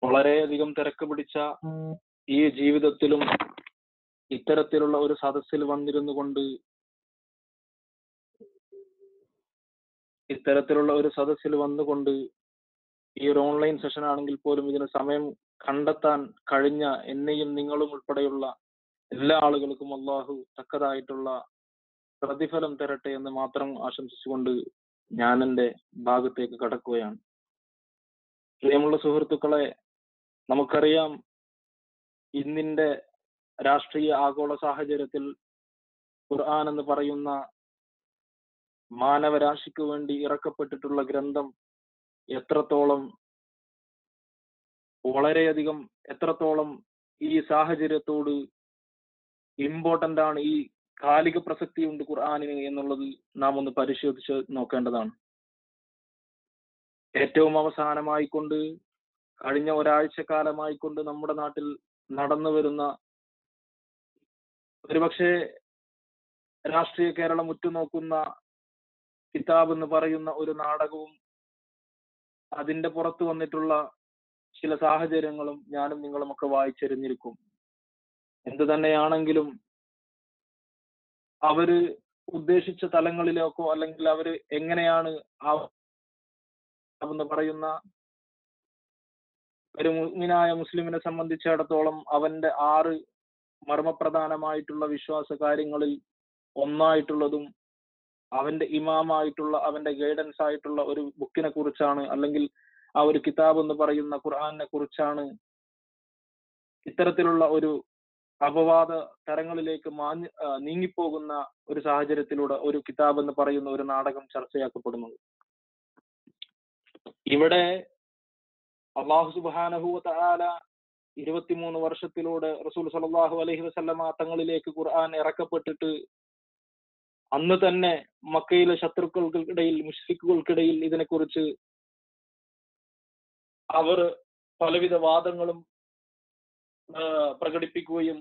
വളരെയധികം തിരക്ക് പിടിച്ച ഈ ജീവിതത്തിലും ഇത്തരത്തിലുള്ള ഒരു സദസ്സിൽ വന്നിരുന്നു കൊണ്ട് ഇത്തരത്തിലുള്ള ഒരു സദസ്സിൽ വന്നുകൊണ്ട് ഈ ഒരു ഓൺലൈൻ സെഷൻ ആണെങ്കിൽ പോലും ഇതിന് സമയം കണ്ടെത്താൻ കഴിഞ്ഞ എന്നെയും നിങ്ങളും ഉൾപ്പെടെയുള്ള എല്ലാ ആളുകൾക്കും അള്ളാഹു തക്കതായിട്ടുള്ള പ്രതിഫലം തരട്ടെ എന്ന് മാത്രം ആശംസിച്ചുകൊണ്ട് ഞാൻ എൻ്റെ ഭാഗത്തേക്ക് കടക്കുകയാണ് പ്രിയമുള്ള സുഹൃത്തുക്കളെ നമുക്കറിയാം ഇന്നിന്റെ രാഷ്ട്രീയ ആഗോള സാഹചര്യത്തിൽ ഖുർആൻ എന്ന് പറയുന്ന മാനവരാശിക്ക് വേണ്ടി ഇറക്കപ്പെട്ടിട്ടുള്ള ഗ്രന്ഥം എത്രത്തോളം വളരെയധികം എത്രത്തോളം ഈ സാഹചര്യത്തോട് ഇമ്പോർട്ടന്റ് ആണ് ഈ കാലിക പ്രസക്തിയുണ്ട് ഖുർആാനിന് എന്നുള്ളത് നാം ഒന്ന് പരിശോധിച്ച് നോക്കേണ്ടതാണ് ഏറ്റവും അവസാനമായിക്കൊണ്ട് കഴിഞ്ഞ ഒരാഴ്ച കാലമായിക്കൊണ്ട് നമ്മുടെ നാട്ടിൽ നടന്നു വരുന്ന ഒരുപക്ഷെ രാഷ്ട്രീയ കേരളം ഉറ്റുനോക്കുന്ന കിതാബ് എന്ന് പറയുന്ന ഒരു നാടകവും അതിന്റെ പുറത്ത് വന്നിട്ടുള്ള ചില സാഹചര്യങ്ങളും ഞാനും നിങ്ങളും ഒക്കെ വായിച്ചെറിഞ്ഞിരിക്കും എന്ത് തന്നെയാണെങ്കിലും അവര് ഉദ്ദേശിച്ച തലങ്ങളിലേക്കോ അല്ലെങ്കിൽ അവര് എങ്ങനെയാണ് ആ എന്ന് പറയുന്ന ഒരു മുഅ്മിനായ മുസ്ലിമിനെ സംബന്ധിച്ചിടത്തോളം അവന്റെ ആറ് മർമ്മപ്രധാനമായിട്ടുള്ള വിശ്വാസ കാര്യങ്ങളിൽ ഒന്നായിട്ടുള്ളതും അവന്റെ ഇമാമായിട്ടുള്ള അവന്റെ ഗൈഡൻസ് ആയിട്ടുള്ള ഒരു ബുക്കിനെ കുറിച്ചാണ് അല്ലെങ്കിൽ ആ ഒരു കിതാബ് എന്ന് പറയുന്ന ഖുർആാനിനെ കുറിച്ചാണ് ഇത്തരത്തിലുള്ള ഒരു അപവാദ തരങ്ങളിലേക്ക് മാഞ്ഞ് ആ, നീങ്ങിപ്പോകുന്ന ഒരു സാഹചര്യത്തിലൂടെ ഒരു കിതാബ് എന്ന് പറയുന്ന ഒരു നാടകം ചർച്ചയാക്കപ്പെടുന്നത് ഇവിടെ അള്ളാഹു സുബാനഹു തആല ഇരുപത്തിമൂന്ന് വർഷത്തിലൂടെ റസൂൽ സല്ലല്ലാഹു അലൈഹി വസല്ലമ തങ്ങളിലേക്ക് ഖുർആൻ ഇറക്കപ്പെട്ടിട്ട് അന്ന് തന്നെ മക്കയിലെ ശത്രുക്കൾക്കിടയിൽ മുഷ്രിക്കുകൾക്കിടയിൽ ഇതിനെക്കുറിച്ച് അവർ പലവിധ വാദങ്ങളും ആ, പ്രകടിപ്പിക്കുകയും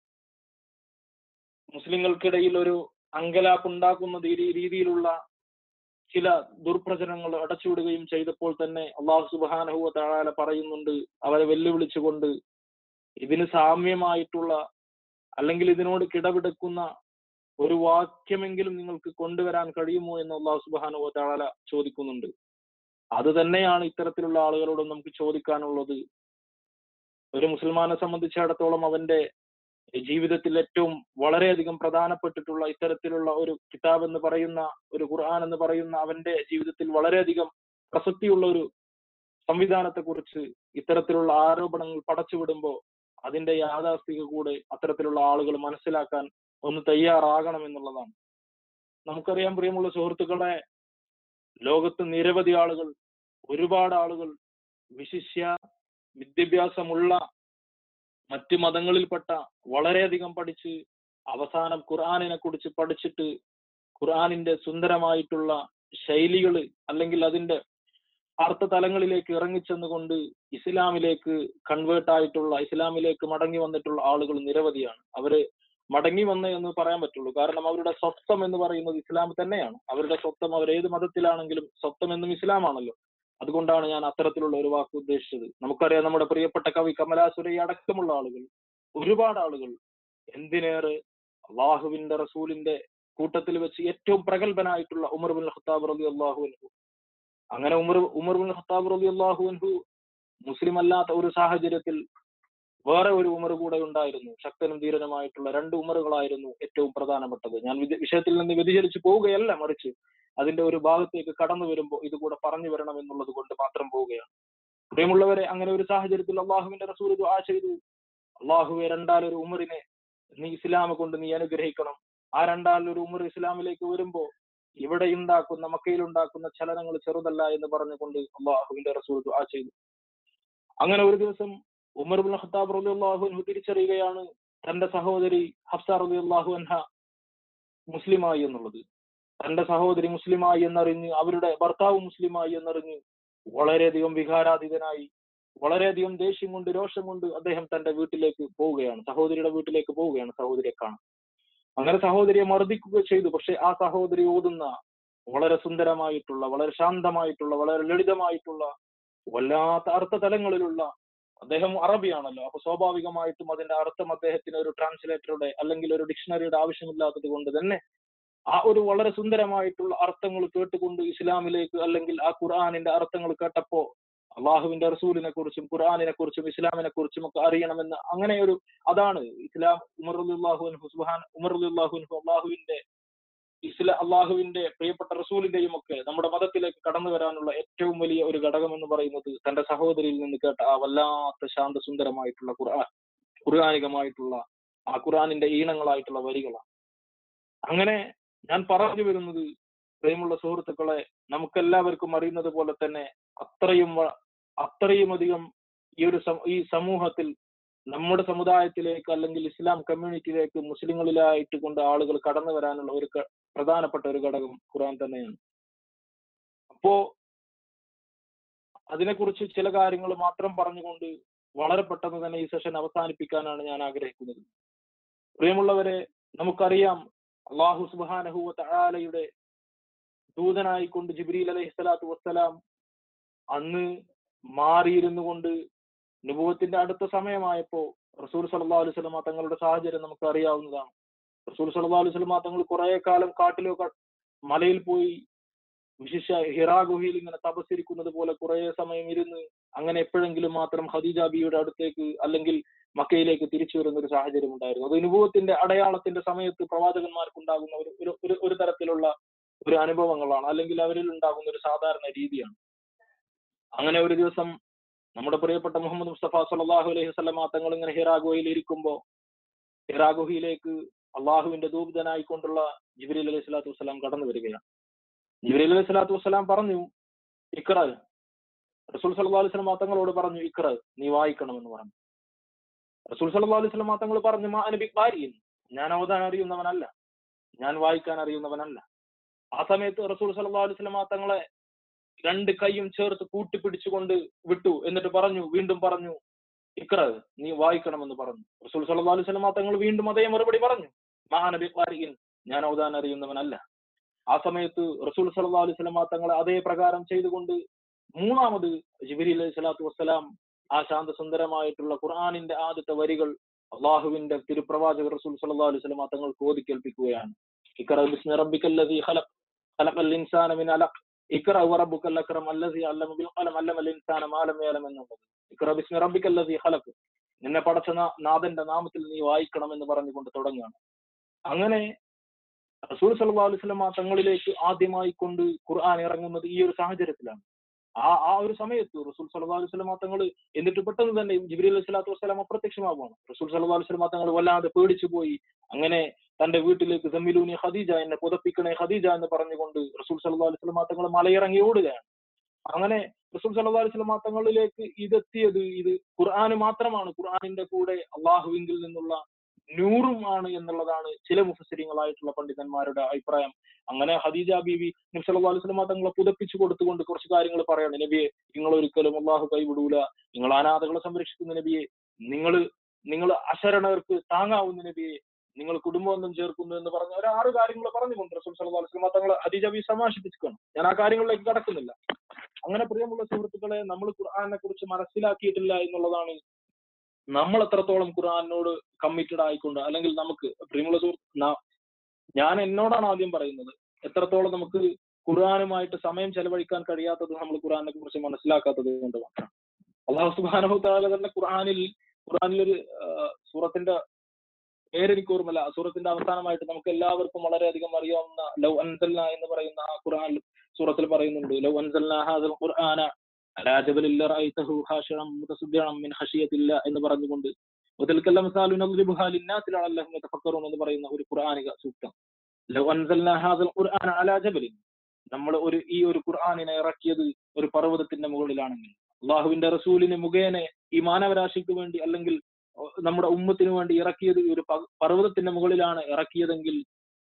മുസ്ലിങ്ങൾക്കിടയിൽ ഒരു അങ്കലാപ്പുണ്ടാക്കുന്ന രീതി- രീതിയിലുള്ള ചില ദുർപ്രചരണങ്ങൾ അടച്ചുവിടുകയും ചെയ്തപ്പോൾ തന്നെ അള്ളാഹു സുബാനഹുവ താഴാല പറയുന്നുണ്ട് അവരെ വെല്ലുവിളിച്ചുകൊണ്ട് ഇതിന് സാമ്യമായിട്ടുള്ള അല്ലെങ്കിൽ ഇതിനോട് കിടപിടക്കുന്ന ഒരു വാക്യമെങ്കിലും നിങ്ങൾക്ക് കൊണ്ടുവരാൻ കഴിയുമോ എന്ന് അള്ളാഹു സുബാനുവ താഴാല ചോദിക്കുന്നുണ്ട് അത് തന്നെയാണ് ഇത്തരത്തിലുള്ള ആളുകളോട് നമുക്ക് ചോദിക്കാനുള്ളത് ഒരു മുസൽമാനെ സംബന്ധിച്ചിടത്തോളം അവന്റെ ജീവിതത്തിൽ ഏറ്റവും വളരെയധികം പ്രധാനപ്പെട്ടിട്ടുള്ള ഇത്തരത്തിലുള്ള ഒരു കിതാബ് എന്ന് പറയുന്ന ഒരു ഖുർആൻ എന്ന് പറയുന്ന അവന്റെ ജീവിതത്തിൽ വളരെയധികം പ്രസക്തിയുള്ള ഒരു സംവിധാനത്തെ കുറിച്ച് ഇത്തരത്തിലുള്ള ആരോപണങ്ങൾ പടച്ചുവിടുമ്പോൾ അതിന്റെ യാഥാസ്ഥിക കൂടെ അത്തരത്തിലുള്ള ആളുകൾ മനസ്സിലാക്കാൻ ഒന്ന് തയ്യാറാകണം എന്നുള്ളതാണ് നമുക്കറിയാം പ്രിയമുള്ള സുഹൃത്തുക്കളെ ലോകത്ത് നിരവധി ആളുകൾ ഒരുപാട് ആളുകൾ വിശിഷ്യ വിദ്യാഭ്യാസമുള്ള മറ്റ് മതങ്ങളിൽപ്പെട്ട വളരെയധികം പഠിച്ച് അവസാനം ഖുർആാനിനെ കുറിച്ച് പഠിച്ചിട്ട് ഖുർആാനിന്റെ സുന്ദരമായിട്ടുള്ള ശൈലികൾ അല്ലെങ്കിൽ അതിന്റെ അർത്ഥതലങ്ങളിലേക്ക് ഇറങ്ങിച്ചെന്നുകൊണ്ട് ഇസ്ലാമിലേക്ക് കൺവേർട്ട് ആയിട്ടുള്ള ഇസ്ലാമിലേക്ക് മടങ്ങി വന്നിട്ടുള്ള ആളുകൾ നിരവധിയാണ് അവര് മടങ്ങി വന്ന് എന്ന് പറയാൻ പറ്റുള്ളൂ കാരണം അവരുടെ സ്വത്വം എന്ന് പറയുന്നത് ഇസ്ലാം തന്നെയാണ് അവരുടെ സ്വത്വം അവർ ഏത് മതത്തിലാണെങ്കിലും സ്വത്വം എന്നും ഇസ്ലാമാണല്ലോ അതുകൊണ്ടാണ് ഞാൻ അത്തരത്തിലുള്ള ഒരു വാക്ക് ഉദ്ദേശിച്ചത് നമുക്കറിയാം നമ്മുടെ പ്രിയപ്പെട്ട കവി കമലാസുരയ്യ അടക്കമുള്ള ആളുകൾ ഒരുപാട് ആളുകൾ എന്തിനേറെ അള്ളാഹുവിന്റെ റസൂലിന്റെ കൂട്ടത്തിൽ വെച്ച് ഏറ്റവും പ്രഗത്ഭനായിട്ടുള്ള ഉമർ ബിൻ ഖത്താബ് റബി അള്ളാഹു അൻഹു അങ്ങനെ ഉമർ ഉമർ ബിൻ ഖത്താബ് റബി അള്ളാഹു അൻഹു മുസ്ലിം അല്ലാത്ത ഒരു സാഹചര്യത്തിൽ വേറെ ഒരു ഉമർ കൂടെ ഉണ്ടായിരുന്നു ശക്തനും ധീരനുമായിട്ടുള്ള രണ്ട് ഉമറുകളായിരുന്നു ഏറ്റവും പ്രധാനപ്പെട്ടത് ഞാൻ വിദ- വിഷയത്തിൽ നിന്ന് വ്യതിചലിച്ചു പോവുകയല്ല മറിച്ച് അതിന്റെ ഒരു ഭാഗത്തേക്ക് കടന്നു വരുമ്പോൾ ഇത് കൂടെ പറഞ്ഞു വരണം എന്നുള്ളത് കൊണ്ട് മാത്രം പോവുകയാണ് പ്രിയമുള്ളവരെ അങ്ങനെ ഒരു സാഹചര്യത്തിൽ അള്ളാഹുവിന്റെ റസൂൽ ദുആ ചെയ്തു അള്ളാഹുവെ രണ്ടാലൊരു ഉമറിനെ നീ ഇസ്ലാം കൊണ്ട് നീ അനുഗ്രഹിക്കണം ആ രണ്ടാലൊരു ഉമർ ഇസ്ലാമിലേക്ക് വരുമ്പോ ഇവിടെ ഉണ്ടാക്കുന്ന മക്കയിൽ ഉണ്ടാക്കുന്ന ചലനങ്ങൾ ചെറുതല്ല എന്ന് പറഞ്ഞുകൊണ്ട് അള്ളാഹുവിന്റെ റസൂൽ ദുആ ചെയ്തു അങ്ങനെ ഒരു ദിവസം ഉമർ ബിൻ ഖത്താബ് റളിയല്ലാഹു അൻഹു തിരിച്ചറിയുകയാണ് തന്റെ സഹോദരി ഹഫ്സ റളിയല്ലാഹു അൻഹ മുസ്ലിമായി എന്നുള്ളത് തന്റെ സഹോദരി മുസ്ലിമായി എന്നറിഞ്ഞ് അവരുടെ ഭർത്താവ് മുസ്ലിമായി എന്നറിഞ്ഞ് വളരെയധികം വികാരാതീതനായി വളരെയധികം ദേഷ്യം കൊണ്ട് രോഷം കൊണ്ട് അദ്ദേഹം തന്റെ വീട്ടിലേക്ക് പോവുകയാണ് സഹോദരിയുടെ വീട്ടിലേക്ക് പോവുകയാണ് സഹോദരിയെ കാണാൻ അങ്ങനെ സഹോദരിയെ മർദ്ദിക്കുക ചെയ്തു പക്ഷെ ആ സഹോദരി ഓതുന്ന വളരെ സുന്ദരമായിട്ടുള്ള വളരെ ശാന്തമായിട്ടുള്ള വളരെ ലളിതമായിട്ടുള്ള വല്ലാത്ത അർത്ഥതലങ്ങളിലുള്ള അദ്ദേഹം അറബിയാണല്ലോ അപ്പൊ സ്വാഭാവികമായിട്ടും അതിന്റെ അർത്ഥം അദ്ദേഹത്തിന് ഒരു ട്രാൻസ്ലേറ്ററുടെ അല്ലെങ്കിൽ ഒരു ഡിക്ഷണറിയുടെ ആവശ്യമില്ലാത്തത് കൊണ്ട് തന്നെ ആ ഒരു വളരെ സുന്ദരമായിട്ടുള്ള അർത്ഥങ്ങൾ കേട്ടുകൊണ്ട് ഇസ്ലാമിലേക്ക് അല്ലെങ്കിൽ ആ ഖുർആാനിന്റെ അർത്ഥങ്ങൾ കേട്ടപ്പോ അള്ളാഹുവിന്റെ റസൂലിനെ കുറിച്ചും ഖുർആാനിനെ കുറിച്ചും ഇസ്ലാമിനെ കുറിച്ചും ഒക്കെ അറിയണമെന്ന് അങ്ങനെ ഒരു അതാണ് ഇസ്ലാം ഉമർ അള്ളാഹു സുബാൻ ഉമർ അള്ളാഹു അള്ളാഹുവിന്റെ ഇസ്ലാ അള്ളാഹുവിന്റെ പ്രിയപ്പെട്ട റസൂലിന്റെയും ഒക്കെ നമ്മുടെ മതത്തിലേക്ക് കടന്നു വരാനുള്ള ഏറ്റവും വലിയ ഒരു ഘടകം എന്ന് പറയുന്നത് തന്റെ സഹോദരിയിൽ നിന്ന് കേട്ട ആ വല്ലാത്ത ശാന്തസുന്ദരമായിട്ടുള്ള ഖുർആൻ ഖുർആാനികമായിട്ടുള്ള ആ ഖുർആാനിന്റെ ഈണങ്ങളായിട്ടുള്ള വരികളാണ് അങ്ങനെ ഞാൻ പറഞ്ഞു വരുന്നത് പ്രിയമുള്ള സുഹൃത്തുക്കളെ നമുക്കെല്ലാവർക്കും അറിയുന്നത് പോലെ തന്നെ അത്രയും വ- അത്രയും അധികം ഈ ഒരു സം- ഈ സമൂഹത്തിൽ നമ്മുടെ സമുദായത്തിലേക്ക് അല്ലെങ്കിൽ ഇസ്ലാം കമ്മ്യൂണിറ്റിയിലേക്ക് മുസ്ലിങ്ങളിലായിട്ട് കൊണ്ട് ആളുകൾ കടന്നു വരാനുള്ള ഒരു ക- പ്രധാനപ്പെട്ട ഒരു ഘടകം ഖുർആൻ തന്നെയാണ് അപ്പോ അതിനെക്കുറിച്ച് ചില കാര്യങ്ങൾ മാത്രം പറഞ്ഞുകൊണ്ട് വളരെ പെട്ടെന്ന് തന്നെ ഈ സെഷൻ അവസാനിപ്പിക്കാനാണ് ഞാൻ ആഗ്രഹിക്കുന്നത് പ്രിയമുള്ളവരെ നമുക്കറിയാം അള്ളാഹു സുബാനഹുവ തആലയുടെ ദൂതനായിക്കൊണ്ട് ജിബ്രീൽ അലൈഹി സ്വലാത്തു വസ്സലാം അന്ന് മാറിയിരുന്നു കൊണ്ട് നുബുവത്തിന്റെ അടുത്ത സമയമായപ്പോ റസൂൽ സല്ലല്ലാഹു അലൈഹി വസല്ലമ തങ്ങളുടെ സാഹചര്യം നമുക്ക് അറിയാവുന്നതാണ് റസൂൽ സല്ലല്ലാഹു അലൈഹി വസല്ലമ തങ്ങൾ കുറെ കാലം കാട്ടിലോ ക- മലയിൽ പോയി വിശിഷ്ട ഹിറാ ഗുഹയിൽ ഇങ്ങനെ തപസ്സിരിക്കുന്നത് പോലെ കുറെ സമയം ഇരുന്ന് അങ്ങനെ എപ്പോഴെങ്കിലും മാത്രം ഖദീജ ബിയുടെ അടുത്തേക്ക് അല്ലെങ്കിൽ മക്കയിലേക്ക് തിരിച്ചു വരുന്ന ഒരു സാഹചര്യം ഉണ്ടായിരുന്നു അത് അനുഭവത്തിന്റെ അടയാളത്തിന്റെ സമയത്ത് പ്രവാചകന്മാർക്ക് ഉണ്ടാകുന്ന ഒരു ഒരു- ഒരു ഒരു തരത്തിലുള്ള ഒരു അനുഭവങ്ങളാണ് അല്ലെങ്കിൽ അവരിൽ ഉണ്ടാകുന്ന ഒരു സാധാരണ രീതിയാണ് അങ്ങനെ ഒരു ദിവസം നമ്മുടെ പ്രിയപ്പെട്ട മുഹമ്മദ് മുസ്തഫ സല്ലല്ലാഹു അലൈഹി വസല്ലമ തങ്ങൾ ഇങ്ങനെ ഹിറാ ഗുഹയിൽ ഇരിക്കുമ്പോൾ ഹിറാ ഗുഹയിലേക്ക് അള്ളാഹുവിന്റെ ദൂതനായിക്കൊണ്ടുള്ള ജിബ്രീൽ അലൈഹി സ്വലാത്തു വസ്സലാം കടന്നു വരികയാണ് ജിബ്രീൽ അലൈഹി സ്വലാത്തു വസ്സലാം പറഞ്ഞു ഇക്ര റസൂൽ സല്ലല്ലാഹു അലൈഹി വസല്ലം തങ്ങളോട് പറഞ്ഞു ഇക്ര നീ വായിക്കണമെന്ന് പറഞ്ഞു റസൂൽ സല്ലല്ലാഹു അലൈഹി വസല്ലം തങ്ങൾ പറഞ്ഞു മാ അനബി ഖാരിൻ ഞാൻ ഓതാൻ അറിയുന്നവനല്ല ഞാൻ വായിക്കാൻ അറിയുന്നവനല്ല ആ സമയത്ത് റസൂൽ സല്ലല്ലാഹു അലൈഹി വസല്ലം തങ്ങളെ രണ്ട് കൈയും ചേർത്ത് കൂട്ടിപ്പിടിച്ചുകൊണ്ട് വിട്ടു എന്നിട്ട് പറഞ്ഞു വീണ്ടും പറഞ്ഞു ഇക്ര നീ വായിക്കണമെന്ന് പറഞ്ഞു റസൂൽ സല്ലല്ലാഹു അലൈഹി വസല്ലം തങ്ങൾ വീണ്ടും അതേ മറുപടി പറഞ്ഞു മാ അനബി ഖാരിൻ ഞാൻ ഓതാൻ അറിയുന്നവനല്ല ആ സമയത്ത് റസൂൽ സല്ലല്ലാഹു അലൈഹി വസല്ലം തങ്ങളെ അതേ പ്രകാരം ചെയ്തുകൊണ്ട് മൂന്നാമത് ജിബിരി അലൈഹി സ്വലാത്തു വസ്സലാം ആ ശാന്തസുന്ദരമായിട്ടുള്ള ഖുർആാനിന്റെ ആദ്യത്തെ വരികൾ അള്ളാഹുവിന്റെ തിരുപ്രവാചകർ റസൂൽ സല്ലല്ലാഹു അലൈഹി വസല്ലം തങ്ങൾ കോതി കേൾപ്പിക്കുകയാണ് ഇഖ്റ ബിസ്മി റബ്ബിക്കല്ലദീ ഖലഖ് ഖലഖൽ ഇൻസാന മിൻ അലഖ് ഇഖ്റ വറബ്ബുക്കൽ അക്രം അല്ലദീ അല്ലമ ബിൽ ഖലം അല്ലമൽ ഇൻസാന മാ ലം യഅലം എന്നുള്ളത് ഇഖ്റ ബിസ്മി റബ്ബിക്കല്ലദീ ഖലഖ് നിന്നെ പടച്ച നാ- നാഥന്റെ നാമത്തിൽ നീ വായിക്കണം എന്ന് പറഞ്ഞുകൊണ്ട് തുടങ്ങുകയാണ് അങ്ങനെ റസൂൽ സല്ലല്ലാഹു അലൈഹി വസല്ലം തങ്ങളിലേക്ക് ആദ്യമായി കൊണ്ട് ഖുർആൻ ഇറങ്ങുന്നത് ഈ ഒരു സാഹചര്യത്തിലാണ് ആ ആ ഒരു സമയത്ത് റസൂൽ സല്ലല്ലാഹു അലൈഹി വസല്ലം തങ്ങൾ എന്നിട്ട് പെട്ടെന്ന് തന്നെ ജിബ്രീൽ അലൈഹി സ്വലാത്തു വസ്സലാം അപ്രത്യക്ഷമാവുകയാണ് റസൂൽ സല്ലല്ലാഹു അലൈഹി വസല്ലം തങ്ങൾ വല്ലാതെ പേടിച്ചു പോയി അങ്ങനെ തന്റെ വീട്ടിലേക്ക് സമ്മിലൂനി ഖദീജ എന്നെ പുതപ്പിക്കണേ ഖദീജ എന്ന് പറഞ്ഞുകൊണ്ട് റസൂൽ സല്ലല്ലാഹു അലൈഹി വസല്ലം തങ്ങൾ മലയിറങ്ങി ഓടുകയാണ് അങ്ങനെ റസൂൽ സല്ലല്ലാഹു അലൈഹി വസല്ലം തങ്ങളിലേക്ക് ഇതെത്തിയത് ഇത് ഖുർആന് മാത്രമാണ് ഖുർആനിന്റെ കൂടെ അള്ളാഹുവിങ്കിൽ നിന്നുള്ള നൂറും ആണ് എന്നുള്ളതാണ് ചില മുഫസിരിങ്ങളായിട്ടുള്ള പണ്ഡിതന്മാരുടെ അഭിപ്രായം അങ്ങനെ ഹദീജ ബീവി നബി സല്ലല്ലാഹു അലൈഹി വസല്ലം തങ്ങളെ പുതപ്പിച്ചു കൊടുത്തുകൊണ്ട് കുറച്ച് കാര്യങ്ങൾ പറയാണ് നബിയെ നിങ്ങൾ ഒരിക്കലും അള്ളാഹു കൈവിടൂല നിങ്ങൾ അനാഥകളെ സംരക്ഷിക്കുന്ന നബിയെ നിങ്ങൾ നിങ്ങൾ അശരണർക്ക് താങ്ങാവുന്ന നബിയെ നിങ്ങൾ കുടുംബബന്ധം ചേർക്കുന്നു എന്ന് പറഞ്ഞ ഒരു ആറ് കാര്യങ്ങൾ പറഞ്ഞുകൊണ്ട് റസൂൽ സല്ലല്ലാഹു അലൈഹി വസല്ലം തങ്ങൾ ഹദീജ ബി സമാശിപ്പിച്ചിരിക്കണം ഞാൻ ആ കാര്യങ്ങളിലേക്ക് കടക്കുന്നില്ല അങ്ങനെ പ്രിയമുള്ള സുഹൃത്തുക്കളെ നമ്മൾ ഖുർആനെ കുറിച്ച് മനസ്സിലാക്കിയിട്ടില്ല എന്നുള്ളതാണ് നമ്മൾ എത്രത്തോളം ഖുർആനോട് കമ്മിറ്റഡ് ആയിക്കൊണ്ട് അല്ലെങ്കിൽ നമുക്ക് പ്രിയമുള്ള സുഹൃത്ത് ന- ഞാൻ എന്നോടാണ് ആദ്യം പറയുന്നത് എത്രത്തോളം നമുക്ക് ഖുർആനുമായിട്ട് സമയം ചെലവഴിക്കാൻ കഴിയാത്തത് നമ്മൾ ഖുർആനെ കുറിച്ച് മനസ്സിലാക്കാത്തത് കൊണ്ട് മാത്രം അള്ളാഹു സുബ്ഹാനഹു തആല തന്നെ ഖുർആനിൽ ഖുർആനിൽ ഒരു സൂറത്തിന്റെ പേരെനിക്ക് ഓർമ്മല്ല ആ സൂറത്തിന്റെ അവസാനമായിട്ട് നമുക്ക് എല്ലാവർക്കും വളരെയധികം അറിയാവുന്ന ലൗ അൻസൽന എന്ന് പറയുന്ന ആ ഖുർആൻ സൂറത്തിൽ പറയുന്നുണ്ട് ലൗ അൻസൽന ഹാദൽ ഖുർആന അലാ ജബലിൽ ലറഅയ്തഹു ഖാശിഅൻ മുതസദ്ദിഅൻ മിൻ ഖശിയത്തില്ല എന്ന് പറഞ്ഞുകൊണ്ട് വതൽക്കൽ അംസാലു നദ്രിബുഹാ ലിന്നാസി ലഅല്ലഹും യതഫക്കറൂൻ എന്ന് പറയുന്ന ഒരു ഖുർആനിക സൂക്തം ലൗ അൻസൽന ഹാദൽ ഖുർആന അലാ ജബലിൻ നമ്മൾ ഒരു ഈ ഒരു ഖുർആനിനെ ഇറക്കിയത് ഒരു പർവ്വതത്തിന്റെ മുകളിലാണെങ്കിൽ അള്ളാഹുവിന്റെ റസൂലിന് മുഖേന ഈ മാനവരാശിക്ക് വേണ്ടി അല്ലെങ്കിൽ അഹ് നമ്മുടെ ഉമ്മത്തിന് വേണ്ടി ഇറക്കിയത് ഈ ഒരു പ- പർവ്വതത്തിന്റെ മുകളിലാണ് ഇറക്കിയതെങ്കിൽ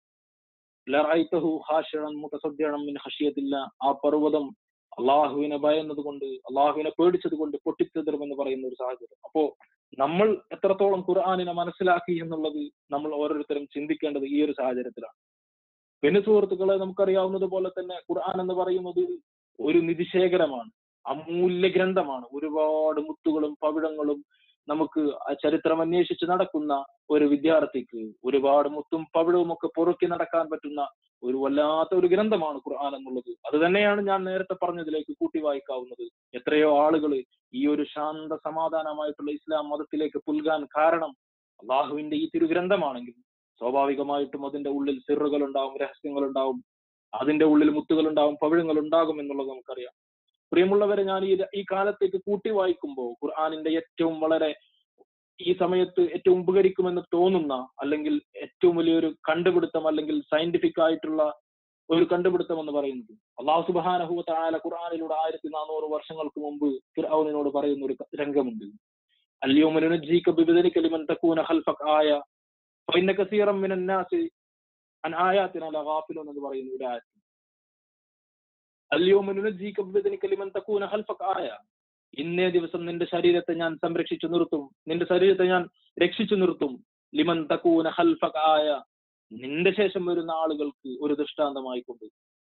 ലറഅയ്തഹു ഖാശിഅൻ മുതസദ്ദിഅൻ മിൻ ഖശിയത്തില്ല ആ പർവ്വതം അള്ളാഹുവിനെ ഭയന്നത് കൊണ്ട് അള്ളാഹുവിനെ പേടിച്ചത് കൊണ്ട് പൊട്ടിത്തെറിമെന്ന് പറയുന്ന ഒരു സാഹചര്യം അപ്പോ നമ്മൾ എത്രത്തോളം ഖുർആാനിനെ മനസ്സിലാക്കി എന്നുള്ളത് നമ്മൾ ഓരോരുത്തരും ചിന്തിക്കേണ്ടത് ഈ ഒരു സാഹചര്യത്തിലാണ് പിന്നെ സുഹൃത്തുക്കളെ നമുക്കറിയാവുന്നത് പോലെ തന്നെ ഖുർആൻ എന്ന് പറയുന്നത് ഒരു നിധിശേഖരമാണ് അമൂല്യ ഗ്രന്ഥമാണ് ഒരുപാട് മുത്തുകളും പവിഴങ്ങളും നമുക്ക് ആ ചരിത്രം അന്വേഷിച്ച് നടക്കുന്ന ഒരു വിദ്യാർത്ഥിക്ക് ഒരുപാട് മുത്തും പവിഴവും ഒക്കെ പൊറുക്കി നടക്കാൻ പറ്റുന്ന ഒരു വല്ലാത്ത ഒരു ഗ്രന്ഥമാണ് ഖുർആൻ എന്നുള്ളത് അത് തന്നെയാണ് ഞാൻ നേരത്തെ പറഞ്ഞതിലേക്ക് കൂട്ടി വായിക്കാവുന്നത് എത്രയോ ആളുകൾ ഈ ഒരു ശാന്ത സമാധാനമായിട്ടുള്ള ഇസ്ലാം മതത്തിലേക്ക് പുൽകാൻ കാരണം അള്ളാഹുവിന്റെ ഈ തിരുഗ്രന്ഥമാണെങ്കിൽ സ്വാഭാവികമായിട്ടും അതിന്റെ ഉള്ളിൽ സിറുകൾ ഉണ്ടാവും രഹസ്യങ്ങൾ ഉണ്ടാവും അതിന്റെ ഉള്ളിൽ മുത്തുകൾ ഉണ്ടാവും പവിഴങ്ങൾ ഉണ്ടാകും എന്നുള്ളത് നമുക്കറിയാം പ്രിയമുള്ളവരെ ഞാൻ ഈ ഈ കാലത്തേക്ക് കൂട്ടി വായിക്കുമ്പോൾ ഖുർആാനിന്റെ ഏറ്റവും വളരെ ഈ സമയത്ത് ഏറ്റവും ഉപകരിക്കുമെന്ന് തോന്നുന്ന അല്ലെങ്കിൽ ഏറ്റവും വലിയൊരു കണ്ടുപിടുത്തം അല്ലെങ്കിൽ സയന്റിഫിക് ആയിട്ടുള്ള ഒരു കണ്ടുപിടുത്തം എന്ന് പറയുന്നത് അള്ളാഹു സുബാനഹു താല ഖുർആാനിലൂടെ ആയിരത്തി നാനൂറ് വർഷങ്ങൾക്ക് മുമ്പ് ഫിർഔനിനോട് പറയുന്ന ഒരു രംഗമുണ്ട് അല്യോമനുജീക ബിബദനിക ലിമൻ തകൂന ഖൽഫക ആയ ഫഇന്ന കസീറൻ മിനൻ നാസി അൻ ആയാത്തിന ലഗാഫിലൂൻ എന്ന് പറയുന്ന ഒരു ആയത്ത് അല്യോമനുജീക ബിബദനിക ലിമൻ തകൂന ഖൽഫക ആയ ഇന്നേ ദിവസം നിന്റെ ശരീരത്തെ ഞാൻ സംരക്ഷിച്ചു നിർത്തും നിന്റെ ശരീരത്തെ ഞാൻ രക്ഷിച്ചു നിർത്തും ലിമൻ തകൂന ഖൽഫക ആയ നിന്റെ ശേഷം വരുന്ന ആളുകൾക്ക് ഒരു ദൃഷ്ടാന്തമായിക്കൊണ്ട്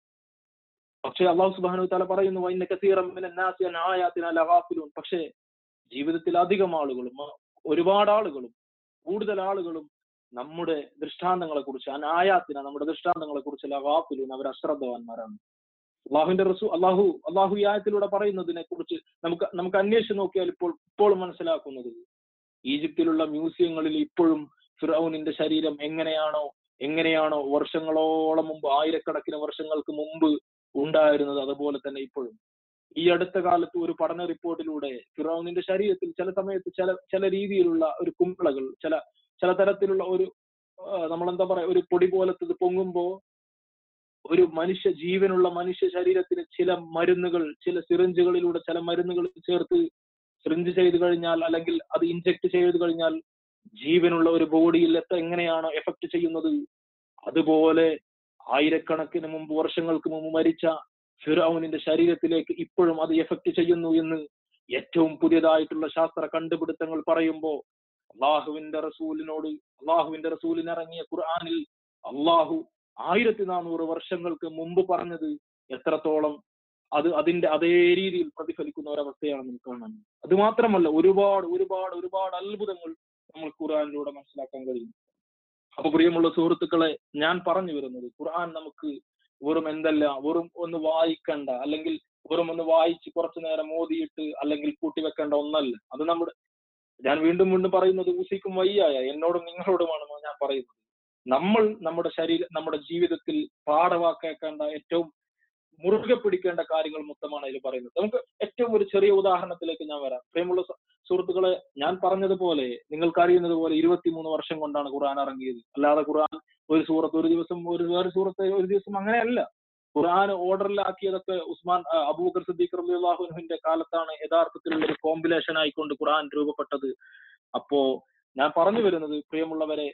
പക്ഷെ അള്ളാഹു സുബാനു താല പറയുന്നു വൈന്ന കസീറം മിനൻ നാസി അൻ ആയാത്തിന ലഗാഫിലൂൻ പക്ഷേ ജീവിതത്തിൽ അധികം ആളുകളും അഹ് ഒരുപാട് ആളുകളും കൂടുതൽ ആളുകളും നമ്മുടെ ദൃഷ്ടാന്തങ്ങളെ കുറിച്ച് അനായാത്തിന നമ്മുടെ ദൃഷ്ടാന്തങ്ങളെ കുറിച്ച് ലഗാഫിലൂൻ അവർ അശ്രദ്ധവാന്മാരാണ് അള്ളാഹുവിന്റെ റസൂ അള്ളാഹു അള്ളാഹു ഈ ആയത്തിലൂടെ പറയുന്നതിനെ കുറിച്ച് നമുക്ക് നമുക്ക് അന്വേഷിച്ച് നോക്കിയാൽ ഇപ്പോൾ ഇപ്പോഴും മനസ്സിലാക്കുന്നത് ഈജിപ്തിലുള്ള മ്യൂസിയങ്ങളിൽ ഇപ്പോഴും ഫിറൌനിന്റെ ശരീരം എങ്ങനെയാണോ എങ്ങനെയാണോ വർഷങ്ങളോളം മുമ്പ് ആയിരക്കണക്കിന് വർഷങ്ങൾക്ക് മുമ്പ് ഉണ്ടായിരുന്നത് അതുപോലെ തന്നെ ഇപ്പോഴും ഈ അടുത്ത കാലത്ത് ഒരു പഠന റിപ്പോർട്ടിലൂടെ ഫിറൌനിന്റെ ശരീരത്തിൽ ചില സമയത്ത് ചില ചില രീതിയിലുള്ള ഒരു കുമ്പളകൾ ചില ചില തരത്തിലുള്ള ഒരു നമ്മളെന്താ പറയാ ഒരു പൊടി പോലത്തത് പൊങ്ങുമ്പോ ഒരു മനുഷ്യ ജീവനുള്ള മനുഷ്യ ശരീരത്തിന് ചില മരുന്നുകൾ ചില സിറിഞ്ചുകളിലൂടെ ചില മരുന്നുകൾ ചേർത്ത് സിറിഞ്ച് ചെയ്ത് കഴിഞ്ഞാൽ അല്ലെങ്കിൽ അത് ഇൻജെക്ട് ചെയ്ത് കഴിഞ്ഞാൽ ജീവനുള്ള ഒരു ബോഡിയിൽ എത്ര എങ്ങനെയാണോ എഫക്ട് ചെയ്യുന്നത് അതുപോലെ ആയിരക്കണക്കിന് മുമ്പ് വർഷങ്ങൾക്ക് മുമ്പ് മരിച്ച ഫിറൌനിന്റെ ശരീരത്തിലേക്ക് ഇപ്പോഴും അത് എഫക്ട് ചെയ്യുന്നു എന്ന് ഏറ്റവും പുതിയതായിട്ടുള്ള ശാസ്ത്ര കണ്ടുപിടുത്തങ്ങൾ പറയുമ്പോൾ അള്ളാഹുവിന്റെ റസൂലിനോട് അള്ളാഹുവിന്റെ റസൂലിന് ഇറങ്ങിയ ഖുർആാനിൽ അള്ളാഹു ആയിരത്തി നാനൂറ് വർഷങ്ങൾക്ക് മുമ്പ് പറഞ്ഞത് എത്രത്തോളം അത് അതിന്റെ അതേ രീതിയിൽ പ്രതിഫലിക്കുന്ന ഒരവസ്ഥയാണ് നമുക്ക് കാണാൻ അത് മാത്രമല്ല ഒരുപാട് ഒരുപാട് ഒരുപാട് അത്ഭുതങ്ങൾ നമ്മൾ ഖുർആാനിലൂടെ മനസ്സിലാക്കാൻ കഴിയും അപ്പൊ പ്രിയമുള്ള സുഹൃത്തുക്കളെ ഞാൻ പറഞ്ഞു വരുന്നത് ഖുർആൻ നമുക്ക് വെറും എന്തല്ല വെറും ഒന്ന് വായിക്കണ്ട അല്ലെങ്കിൽ വെറും ഒന്ന് വായിച്ച് കുറച്ചു നേരം മോദിയിട്ട് അല്ലെങ്കിൽ കൂട്ടിവെക്കേണ്ട ഒന്നല്ല അത് നമ്മുടെ ഞാൻ വീണ്ടും വീണ്ടും പറയുന്നത് ഊസിക്കും വയ്യായ എന്നോടും നിങ്ങളോടുമാണ് ഞാൻ പറയുന്നത് നമ്മൾ നമ്മുടെ ശരീരം നമ്മുടെ ജീവിതത്തിൽ പാഠവാക്കേണ്ട ഏറ്റവും മുറുകെ പിടിക്കേണ്ട കാര്യങ്ങൾ മൊത്തമാണ് അതിൽ പറയുന്നത് നമുക്ക് ഏറ്റവും ഒരു ചെറിയ ഉദാഹരണത്തിലേക്ക് ഞാൻ വരാം പ്രിയമുള്ള സുഹൃത്തുക്കളെ ഞാൻ പറഞ്ഞതുപോലെ നിങ്ങൾക്ക് അറിയുന്നത് പോലെ ഇരുപത്തിമൂന്ന് വർഷം കൊണ്ടാണ് ഖുർആൻ ഇറങ്ങിയത് അല്ലാതെ ഖുർആൻ ഒരു സൂറത്ത് ഒരു ദിവസം ഒരു വേറെ സൂറത്ത് ഒരു ദിവസം അങ്ങനെയല്ല ഖുർആൻ ഓർഡറിലാക്കിയതൊക്കെ ഉസ്മാൻ അബൂബക്കർ സിദ്ദീഖ് റബിഅള്ളാഹുവിന്റെ കാലത്താണ് യഥാർത്ഥത്തിലുള്ള ഒരു കോമ്പിനേഷൻ ആയിക്കൊണ്ട് ഖുർആൻ രൂപപ്പെട്ടത് അപ്പോ ഞാൻ പറഞ്ഞു വരുന്നത് പ്രിയമുള്ളവരെ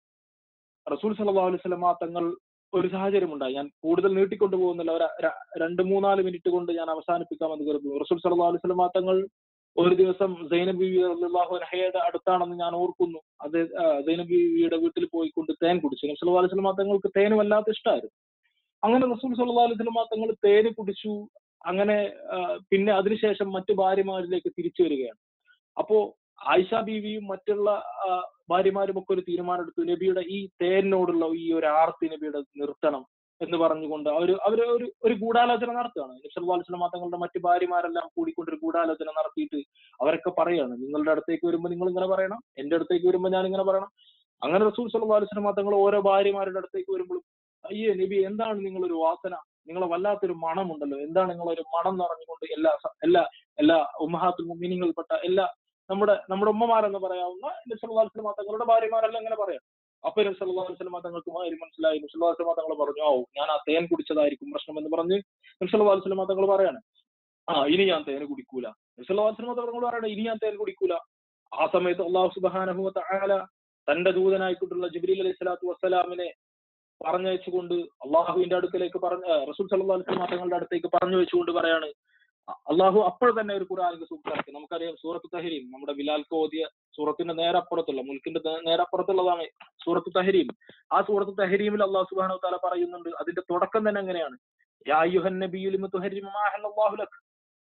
റസൂൽ സല്ലല്ലാഹു അലൈഹി വസല്ലമ തങ്ങൾ ഒരു സാഹചര്യം ഉണ്ടായി ഞാൻ കൂടുതൽ നീട്ടിക്കൊണ്ടു പോകുന്നില്ല ഒരു രണ്ട് മൂന്നാല് മിനിറ്റ് കൊണ്ട് ഞാൻ അവസാനിപ്പിക്കാമെന്ന് കരുതുന്നു റസൂൽ സല്ലല്ലാഹു അലൈഹി വസല്ലമ തങ്ങൾ ഒരു ദിവസം സൈനബ് ബീവി റളിയല്ലാഹു അൻഹയുടെ അടുത്താണെന്ന് ഞാൻ ഓർക്കുന്നു അത് സൈനബ് ബീവിയുടെ വീട്ടിൽ പോയിക്കൊണ്ട് തേൻ കുടിച്ചു നബി സല്ലല്ലാഹു അലൈഹി വസല്ലമ തങ്ങൾക്ക് തേൻ വല്ലാത്ത ഇഷ്ടമായിരുന്നു അങ്ങനെ റസൂൽ സല്ലല്ലാഹു അലൈഹി വസല്ലമ തങ്ങൾ തേന് കുടിച്ചു അങ്ങനെ പിന്നെ അതിനുശേഷം മറ്റു ഭാര്യമാരിലേക്ക് തിരിച്ചു വരികയാണ് അപ്പോ ആയിഷ ബീവിയും മറ്റുള്ള ഭാര്യമാരും ഒക്കെ ഒരു തീരുമാനം എടുത്തു നബിയുടെ ഈ തേനിനോടുള്ള ഈ ഒരു ആർത്തി നബിയുടെ നിർത്തണം എന്ന് പറഞ്ഞുകൊണ്ട് അവർ അവർ ഒരു ഒരു ഗൂഢാലോചന നടത്തുകയാണ് നിഷൽവാത്സലമ തങ്ങളുടെ മറ്റു ഭാര്യമാരെല്ലാം കൂടിക്കൊണ്ട് ഒരു ഗൂഢാലോചന നടത്തിയിട്ട് അവരൊക്കെ പറയാണ് നിങ്ങളുടെ അടുത്തേക്ക് വരുമ്പോൾ നിങ്ങൾ ഇങ്ങനെ പറയണം എന്റെ അടുത്തേക്ക് വരുമ്പോൾ ഞാൻ ഇങ്ങനെ പറയണം അങ്ങനെ റസൂൽ സല്ലാസ്ലമ തങ്ങൾ ഓരോ ഭാര്യമാരുടെ അടുത്തേക്ക് വരുമ്പോഴും അയ്യേ നബി എന്താണ് നിങ്ങളൊരു വാസന നിങ്ങളെ വല്ലാത്തൊരു മണമുണ്ടല്ലോ എന്താണ് നിങ്ങളൊരു മണം എന്ന് പറഞ്ഞുകൊണ്ട് എല്ലാ എല്ലാ എല്ലാ ഉമ്മഹാത്തുൽ മുമിനിങ്ങൾപ്പെട്ട എല്ലാ നമ്മുടെ നമ്മുടെ ഉമ്മമാരെന്ന് പറയാവുന്ന നബ്സല്ലാസ്ലമ തങ്ങളുടെ ഭാര്യമാരെല്ലാം ഇങ്ങനെ പറയാം അപ്പൊ നബ്സല്ലാസ്ലമ തങ്ങൾക്ക് കാര്യം മനസ്സിലായി നബ്സല്ലാസ്ലമ തങ്ങൾ പറഞ്ഞു ഓ ഞാൻ ആ തേൻ കുടിച്ചതായിരിക്കും പ്രശ്നം എന്ന് പറഞ്ഞ് നബ്സല്ലാസ്ലമ തങ്ങൾ പറയാണ് ആ ഇനി ഞാൻ തേൻ കുടിക്കൂല നബ്സല്ലാസ്ലമ തങ്ങൾ പറയണ ഇനി ഞാൻ തേൻ കുടിക്കൂല ആ സമയത്ത് അള്ളാഹു സുബാനഹു തആല തന്റെ ദൂതനായിക്കൊണ്ടുള്ള ജിബ്രീൽ അലൈഹി സ്വലാത്തു വസ്സലാമിനെ പറഞ്ഞയച്ചുകൊണ്ട് അള്ളാഹുവിന്റെ അടുക്കലേക്ക് പറഞ്ഞ റസൂൽ സല്ലല്ലാഹു അലൈഹി വസല്ലം തങ്ങളുടെ അടുത്തേക്ക് പറഞ്ഞു വെച്ചുകൊണ്ട് പറയാണ് അള്ളാഹു അപ്പോൾ തന്നെ ഒരു ഖുർആാനിക സൂക്ഷിച്ചു നമുക്കറിയാം സൂറത്ത് തഹരീം നമ്മുടെ ബിലാൽക്ക് ഓതിയ സൂറത്തിന്റെ നേരപ്പുറത്തുള്ള മുൽക്കിന്റെ നേരപ്പുറത്തുള്ളതാണ് സൂറത്ത് തഹരീം ആ സൂറത്ത് തഹരീമിൽ അള്ളാഹു സുബാനു താല പറയുന്നുണ്ട് അതിന്റെ തുടക്കം തന്നെ എങ്ങനെയാണ്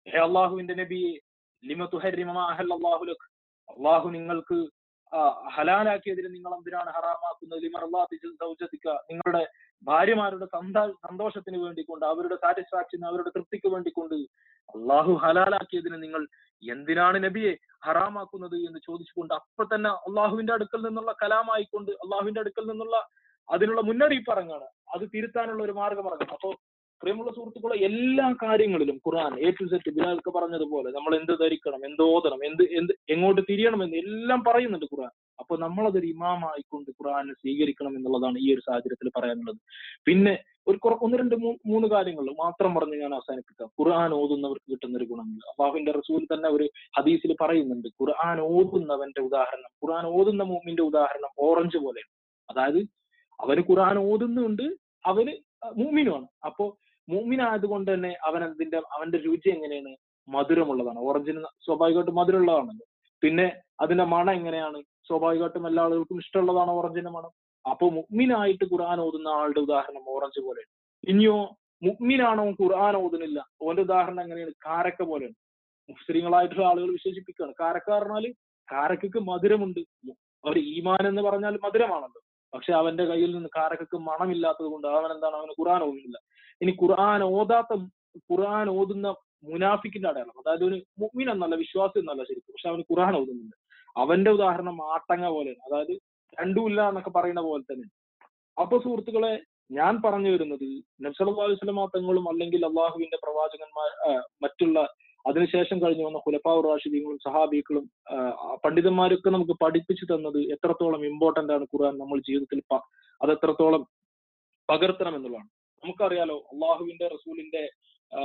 ഹേ അള്ളാഹുവിന്റെ നബിയെ ലിമ തുഹരിമ മാ അഹല്ലല്ലാഹു ലക് അള്ളാഹു നിങ്ങൾക്ക് ആ, ഹലാലാക്കിയതിന് നിങ്ങൾ എന്തിനാണ് ഹറാമാക്കുന്നത് ലിമർലാത്തി സൗജത്തിക്ക നിങ്ങളുടെ ഭാര്യമാരുടെ സന്താ സന്തോഷത്തിന് വേണ്ടിക്കൊണ്ട് അവരുടെ സാറ്റിസ്ഫാക്ഷന് അവരുടെ തൃപ്തിക്ക് വേണ്ടിക്കൊണ്ട് അള്ളാഹു ഹലാലാക്കിയതിന് നിങ്ങൾ എന്തിനാണ് നബിയെ ഹറാമാക്കുന്നത് എന്ന് ചോദിച്ചുകൊണ്ട് അപ്പൊ തന്നെ അള്ളാഹുവിന്റെ അടുക്കൽ നിന്നുള്ള കലാമായിക്കൊണ്ട് അള്ളാഹുവിന്റെ അടുക്കൽ നിന്നുള്ള അതിനുള്ള മുന്നറിയിപ്പ് ഇറങ്ങാണ് അത് തിരുത്താനുള്ള ഒരു മാർഗം ഇറങ്ങണം അപ്പോ പ്രിയമുള്ള സുഹൃത്തുക്കളെ എല്ലാ കാര്യങ്ങളിലും ഖുർആൻ എ ടു സെറ്റ് ബിലാൽക്ക് പറഞ്ഞതുപോലെ നമ്മൾ എന്ത് ധരിക്കണം എന്ത് ഓതണം എന്ത് എന്ത് എങ്ങോട്ട് തിരിയണമെന്ന് എല്ലാം പറയുന്നുണ്ട് ഖുർആൻ അപ്പൊ നമ്മളതൊരു ഇമാമായിക്കൊണ്ട് ഖുർആനെ സ്വീകരിക്കണം എന്നുള്ളതാണ് ഈ ഒരു സാഹചര്യത്തിൽ പറയാനുള്ളത് പിന്നെ ഒരു കുറ- ഒന്ന് രണ്ട് മൂ- മൂന്ന് കാര്യങ്ങൾ മാത്രം പറഞ്ഞ് ഞാൻ അവസാനിപ്പിക്കാം ഖുർആൻ ഓതുന്നവർക്ക് കിട്ടുന്ന ഒരു ഗുണങ്ങൾ അള്ളാഹുവിന്റെ റസൂൽ തന്നെ ഒരു ഹദീസിൽ പറയുന്നുണ്ട് ഖുർആൻ ഓതുന്നവന്റെ ഉദാഹരണം ഖുർആൻ ഓതുന്ന മൂമിന്റെ ഉദാഹരണം ഓറഞ്ച് പോലെയാണ് അതായത് അവന് ഖുർആൻ ഓതുന്നുണ്ട് അവന് മൂമിനുമാണ് അപ്പോ മൂമിനായതുകൊണ്ട് തന്നെ അവൻ അതിന്റെ അവന്റെ രുചി എങ്ങനെയാണ് മധുരമുള്ളതാണ് ഓറഞ്ചിന് സ്വാഭാവികമായിട്ടും മധുരമുള്ളതാണല്ലോ പിന്നെ അതിന്റെ മണം എങ്ങനെയാണ് സ്വാഭാവികമായിട്ടും എല്ലാ ആളുകൾക്കും ഇഷ്ടമുള്ളതാണ് ഓറഞ്ചിന്റെ മണം അപ്പൊ മുഗ്മിനായിട്ട് ഖുർആൻ ഓതുന്ന ആളുടെ ഉദാഹരണം ഓറഞ്ച് പോലെ ഇനിയോ മുഗ്മിനാണോ ഖുർആൻ ഓതുന്നില്ല ഓന്റെ ഉദാഹരണം എങ്ങനെയാണ് കാരക്ക പോലെയാണ് മുസ്ലിങ്ങളായിട്ടുള്ള ആളുകൾ വിശേഷിപ്പിക്കുകയാണ് കാരക്ക പറഞ്ഞാല് കാരക്കക്ക് മധുരമുണ്ട് ഒരു ഈമാൻ എന്ന് പറഞ്ഞാൽ മധുരമാണല്ലോ പക്ഷെ അവന്റെ കയ്യിൽ നിന്ന് കാരക്കക്ക് മണമില്ലാത്തത് കൊണ്ട് അവൻ എന്താണ് അവന് ഖുർആൻ ഓതുന്നില്ല ഇനി ഖുർആൻ ഓതാത്ത ഖുർആൻ ഓതുന്ന മുനാഫിക്കിന്റെ അടയാളം അതായത് ഒരു മുഗ്മിൻ എന്നല്ല വിശ്വാസി എന്നല്ല ശരിക്കും പക്ഷെ അവന് ഖുർആൻ ഓതുന്നുണ്ട് അവന്റെ ഉദാഹരണം ആട്ടങ്ങ പോലെയാണ് അതായത് രണ്ടുമില്ല എന്നൊക്കെ പറയുന്ന പോലെ തന്നെ അപ്പൊ സുഹൃത്തുക്കളെ ഞാൻ പറഞ്ഞു വരുന്നത് നബ്സല്ലാ വസ്ലമാ തങ്ങളും അല്ലെങ്കിൽ അള്ളാഹുവിന്റെ പ്രവാചകന്മാർ ആ, മറ്റുള്ള അതിനുശേഷം കഴിഞ്ഞു വന്ന ഹുലഫാവ് റാഷിദീങ്ങളും സഹാബികളും ആ, പണ്ഡിതന്മാരൊക്കെ നമുക്ക് പഠിപ്പിച്ചു തന്നത് എത്രത്തോളം ഇമ്പോർട്ടന്റ് ആണ് ഖുർആൻ നമ്മൾ ജീവിതത്തിൽ പ- അത് എത്രത്തോളം പകർത്തണം എന്നുള്ളതാണ് നമുക്കറിയാലോ അള്ളാഹുവിന്റെ റസൂലിന്റെ ആ,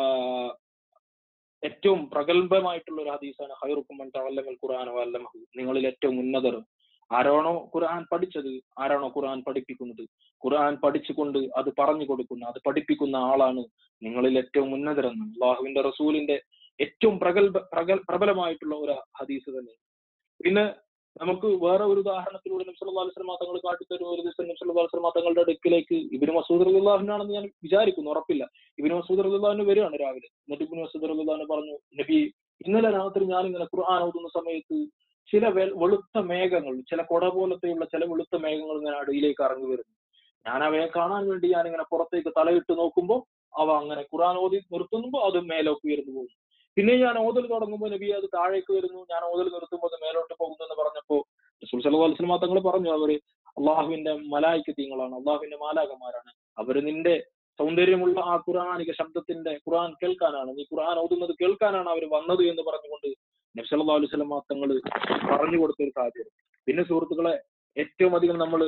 ഏറ്റവും പ്രഗത്ഭമായിട്ടുള്ള ഒരു ഹദീസാണ് ഹൈറുക്കും തവല്ലങ്ങൾ ഖുർആൻ വല്ലമഹു നിങ്ങളിൽ ഏറ്റവും ഉന്നതർ ആരാണോ ഖുർആൻ പഠിച്ചത് ആരാണോ ഖുർആൻ പഠിപ്പിക്കുന്നത് ഖുർആൻ പഠിച്ചുകൊണ്ട് അത് പറഞ്ഞു കൊടുക്കുന്ന അത് പഠിപ്പിക്കുന്ന ആളാണ് നിങ്ങളിൽ ഏറ്റവും ഉന്നതരെന്ന് അള്ളാഹുവിന്റെ റസൂലിന്റെ ഏറ്റവും പ്രഗത്ഭ പ്രഗൽ പ്രബലമായിട്ടുള്ള ഒരു ഹദീസ് തന്നെ പിന്നെ നമുക്ക് വേറെ ഒരു ഉദാഹരണത്തിലൂടെ നബ്സല്ലാ അലിസ്ലമ തങ്ങൾ കാട്ടിത്തരും ഒരു ദിവസം നബ്സല്ലാ അലിസ്ലമ തങ്ങളുടെ അടുക്കിലേക്ക് ഇബിന് മസൂദ് റഹ്ലാഹിനാണെന്ന് ഞാൻ വിചാരിക്കുന്നു ഉറപ്പില്ല ഇബിന് മസൂദ് റഹ്ലാഹിന് വരികയാണ് രാവിലെ എന്നിട്ട് ഇബിന് മസൂദ് റഹ്ലാഹിന് പറഞ്ഞു നബി ഇന്നലെ രാത്രി ഞാൻ ഇങ്ങനെ ഖുർആൻ ഓതുന്ന സമയത്ത് ചില വെ- വെളുത്ത മേഘങ്ങൾ ചില കൊട പോലത്തെയുള്ള ചില വെളുത്ത മേഘങ്ങൾ ഇങ്ങനെ അടിയിലേക്ക് ഇറങ്ങി വരുന്നു ഞാൻ അവയെ കാണാൻ വേണ്ടി ഞാൻ ഇങ്ങനെ പുറത്തേക്ക് തലയിട്ട് നോക്കുമ്പോൾ അവ അങ്ങനെ ഖുർആൻ ഓതി നിർത്തുമ്പോൾ അത് മേലോട്ട് ഉയർന്നു പോകും പിന്നെ ഞാൻ ഓതൽ തുടങ്ങുമ്പോൾ നബി അത് താഴേക്ക് വരുന്നു ഞാൻ ഓതൽ നിർത്തുമ്പോൾ അത് മേലോട്ട് പോകുന്നു എന്ന് പറഞ്ഞപ്പോ റസൂൽ സല്ലല്ലാഹു അലൈഹി വസല്ലം തങ്ങൾ പറഞ്ഞു അവര് അള്ളാഹുവിന്റെ മലായിക്കത്യങ്ങളാണ് അള്ളാഹുവിന്റെ മാലാകന്മാരാണ് അവര് നിന്റെ സൗന്ദര്യമുള്ള ആ ഖുർആാനിക ശബ്ദത്തിന്റെ ഖുർആൻ കേൾക്കാനാണ് നീ ഖുർആൻ ഓതുന്നത് കേൾക്കാനാണ് അവർ വന്നത് എന്ന് പറഞ്ഞുകൊണ്ട് നബി സല്ലല്ലാഹു അലൈഹി വസല്ലം തങ്ങൾ പറഞ്ഞു കൊടുത്ത ഒരു സാഹചര്യം പിന്നെ സുഹൃത്തുക്കളെ ഏറ്റവും അധികം നമ്മൾ